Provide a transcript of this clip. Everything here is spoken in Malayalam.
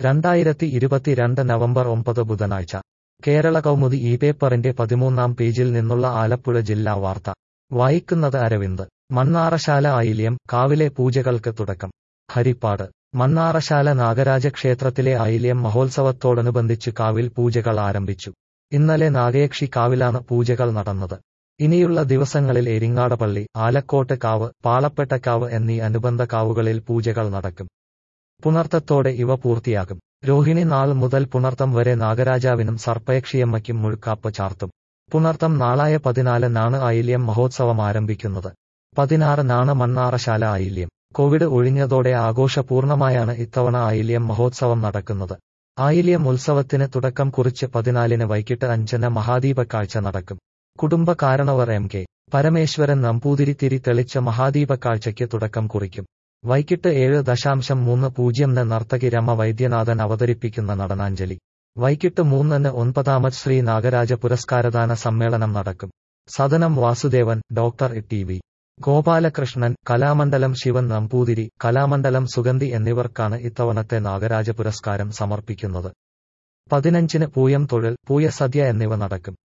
രണ്ടായിരത്തി ഇരുപത്തിരണ്ട് നവംബർ ഒമ്പത് ബുധനാഴ്ച കേരള കൗമുദി ഈ പേപ്പറിന്റെ പതിമൂന്നാം പേജിൽ നിന്നുള്ള ആലപ്പുഴ ജില്ലാ വാർത്ത വായിക്കുന്നത് അരവിന്ദ് മണ്ണാറശാല ആയില്യം കാവിലെ പൂജകൾക്ക് തുടക്കം ഹരിപ്പാട് മണ്ണാറശാല നാഗരാജ ക്ഷേത്രത്തിലെ ആയില്യം മഹോത്സവത്തോടനുബന്ധിച്ച് കാവിൽ പൂജകൾ ആരംഭിച്ചു ഇന്നലെ നാഗയക്ഷി കാവിലാണ് പൂജകൾ നടന്നത് ഇനിയുള്ള ദിവസങ്ങളിൽ എരിങ്ങാടപള്ളി ആലക്കോട്ട് കാവ് പാളപ്പെട്ടക്കാവ് എന്നീ അനുബന്ധ കാവുകളിൽ പൂജകൾ നടക്കും പുണർത്തത്തോടെ ഇവ പൂർത്തിയാകും രോഹിണി നാൾ മുതൽ പുണർത്തം വരെ നാഗരാജാവിനും സർപ്പയക്ഷിയമ്മയ്ക്കും മുഴുക്കാപ്പ് ചാർത്തും പുണർത്തം നാളായ പതിനാലിനാണ് ആയില്യം മഹോത്സവം ആരംഭിക്കുന്നത് പതിനാറിനാണ് മണ്ണാറശാല ആയില്യം കോവിഡ് ഒഴിഞ്ഞതോടെ ആഘോഷപൂർണമായാണ് ഇത്തവണ ആയില്യം മഹോത്സവം നടക്കുന്നത് ആയില്യം ഉത്സവത്തിന് തുടക്കം കുറിച്ച് പതിനാലിന് വൈകിട്ട് അഞ്ചിന് മഹാദീപ കാഴ്ച നടക്കും കുടുംബ കാരണവർ എം കെ പരമേശ്വരൻ നമ്പൂതിരി തിരി തെളിച്ച മഹാദീപ കാഴ്ചയ്ക്ക് തുടക്കം കുറിക്കും വൈകിട്ട് ഏഴ് ദശാംശം മൂന്ന് പൂജ്യംന് നർത്തകി രമ വൈദ്യനാഥൻ അവതരിപ്പിക്കുന്ന നടനാഞ്ജലി വൈകിട്ട് മൂന്നിന് ഒൻപതാമത് ശ്രീ നാഗരാജ പുരസ്കാരദാന സമ്മേളനം നടക്കും Sadanam Vasudevan doctor T V Gopalakrishnan Kalamandalam Shivan Namboothiri Kalamandalam Sugandhi എന്നിവർക്കാണ് ഇത്തവണത്തെ നാഗരാജ പുരസ്കാരം സമർപ്പിക്കുന്നത് പതിനഞ്ചിന് പൂയം തൊഴിൽ പൂയ സദ്യ എന്നിവ നടക്കും